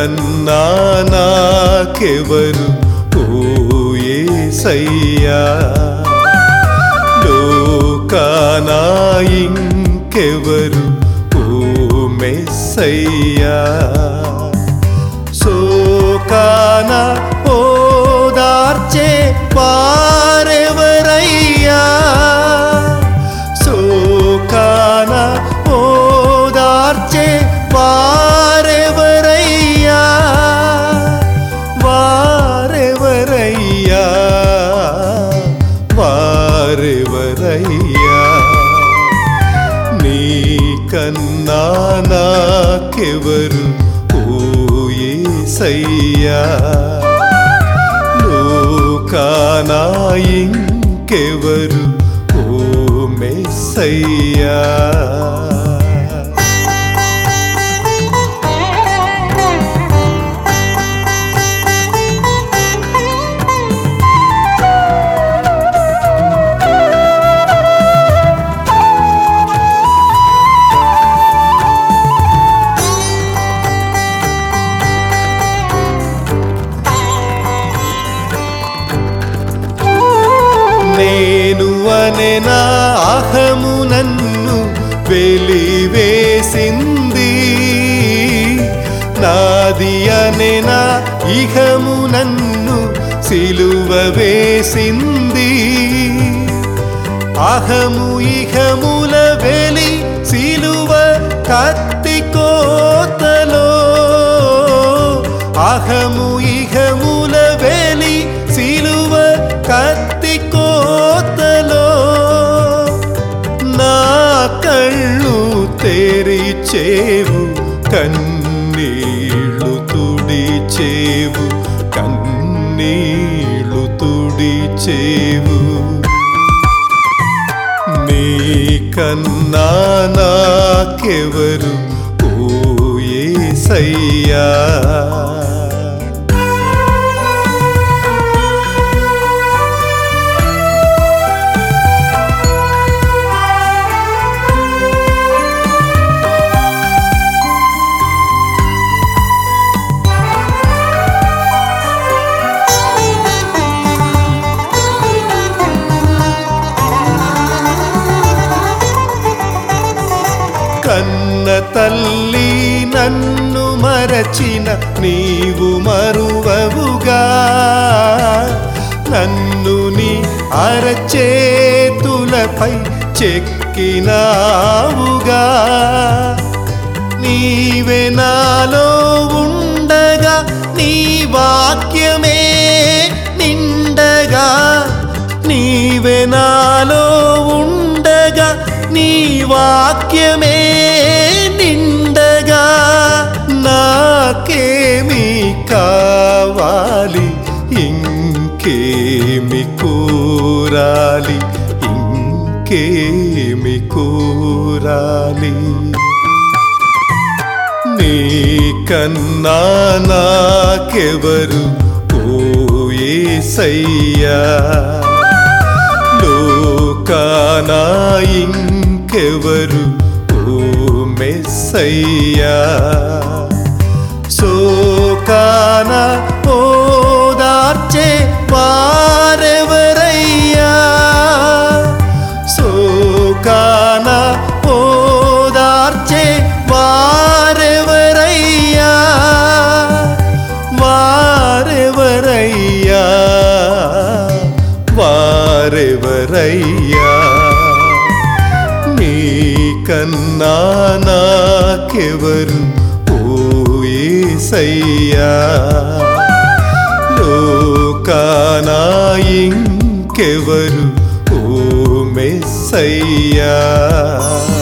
కన్నా నాకెవరు ఓ యేసయ్యా లోకానా ఇంకెవరు ఓ మెస్సయ్యా శోకాన ఓదార్చే వారెవరయ్యా శోకాన ఓదార్చే వారెవరయ్యా వారెవరయ్యా వారెవరయ్యా నీ కన్నా నాకెవరు ఓ యేసయ్యా లోకానా ఇంకెవరు ఓ మెస్సయ్యా నేను అనే నా అహము నన్ను వెలివేసింది నాది అనే నా ఇహము నన్ను సిలువ వేసింది అహము ఇహముల వెలి సిలువ కత్తి కోతలో అహము ఇహముల వెలి సిలువ కత్తి కోతలో నా కళ్ళు తెరిచేవు కన్నీళ్ళు తుడిచేవు కన్నీళ్ళు తుడిచేవు నీ కన్నా నాకెవరు ఓ యేసయ్యా కన్న తల్లి నన్ను మరచిన నీవు మరువవుగా నన్ను నీ అరచేతులపై చెక్కినావుగా నీవే నాలో ఉండగా నీ వాక్యమే నిండగా నీవే నాలో ఉండగా నీ వాక్యమే నిండగా నాకేమి కావాలి ఇంకేమి కూరాలి ఇంకేమి కూరాలి నీ కన్నా నాకెవరు ఓ యేసయ్యా లోకానా ఇంకెవరు ఓ మెస్సయ్యా శోకాన ఓదార్చే వారెవరయ్యా శోకాన ఓదార్చే వారెవరయ్యా వారెవరయ్యా వారెవరయ్యా నీ కన్నా నాకెవరు ఓ యేసయ్యా లోకానా ఇంకెవరు ఓ మెస్సయ్యా